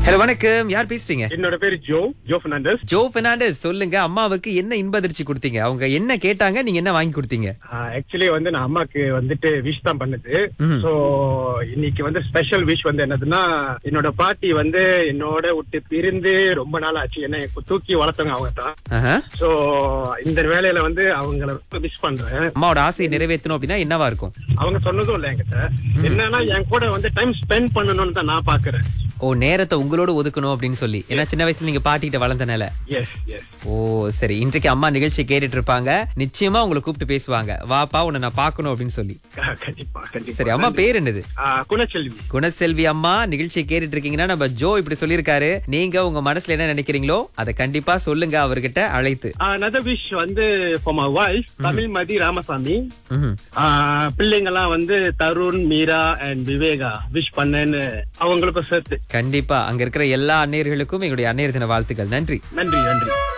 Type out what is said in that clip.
Hello வணக்கம் யார் பேசுறீங்க என்னோட பேரு ஜோ ஜோ பெர்னாண்டஸ் ஜோ பெர்னாண்டஸ் சொல்லுங்க அம்மாவுக்கு என்ன இன்ப அதிர்ச்சி கொடுத்தீங்க அவங்க என்ன கேட்டாங்க நீங்க என்ன வாங்கி கொடுத்தீங்க ஆக்சுவலி வந்து நான் அம்மாக்கு வந்துட்டு விஷ் தான் பண்ணுது ம்ஹும். சோ இன்னைக்கு வந்து ஸ்பெஷல் விஷ் வந்து என்னதுன்னா என்னோட பாட்டி வந்து என்னோட விட்டு பிரிந்து ரொம்ப நாள் ஆச்சு என்ன தூக்கி வளர்த்தவங்க அவங்க தான் ஆஹா. சோ இந்த வேலையில வந்து அவங்கள ரொம்ப விஷ் பண்றேன் அம்மாவோட ஆசையை நிறைவேற்றணும் அப்படின்னா என்னவா இருக்கும் அவங்க சொன்னதும் இல்ல என்கிட்ட என்னன்னா என் கூட வந்து டைம் ஸ்பெண்ட் பண்ணணும்னு தான் நான் பாக்குறேன் ஓ நேரத்தை உங்களோட ஒதுக்கணும் அப்படின்னு சொல்லி ஏன்னா சின்ன வயசுல நீங்க பாட்டிகிட்ட வளர்ந்தனால எஸ் எஸ் ஓ சரி இன்றைக்கு அம்மா நிகழ்ச்சி கேட்டுட்டு இருப்பாங்க நிச்சயமா உங்களை கூப்பிட்டு பேசுவாங்க வாப்பா உன்னை நான் பார்க்கணும் அப்படின்னு சொல்லி கண்டிப்பா கண்டிப்பா சரி அம்மா பேர் என்னது ஆ, குணச்செல்வி குணசெல்வி அம்மா நிகழ்ச்சியை கேட்டுட்டு இருக்கீங்கன்னா நம்ம ஜோ இப்படி சொல்லியிருக்காரு நீங்க உங்க மனசுல என்ன நினைக்கிறீங்களோ அதை கண்டிப்பா சொல்லுங்க அவர்கிட்ட அழைத்து another wish வந்து for my wife தமிழ் மதி ராமசாமி ம்ஹும். ஆஹ் பிள்ளைங்கெல்லாம் வந்து தருண் மீரா அண்ட் விவேகா விஷ் பண்ணேன்னு அவங்களுக்கும் சேர்த்து கண்டிப்பா அங்க இருக்கிற எல்லா அன்னையர்களுக்கும் எங்களுடைய அன்னையர் தின வாழ்த்துக்கள் நன்றி நன்றி நன்றி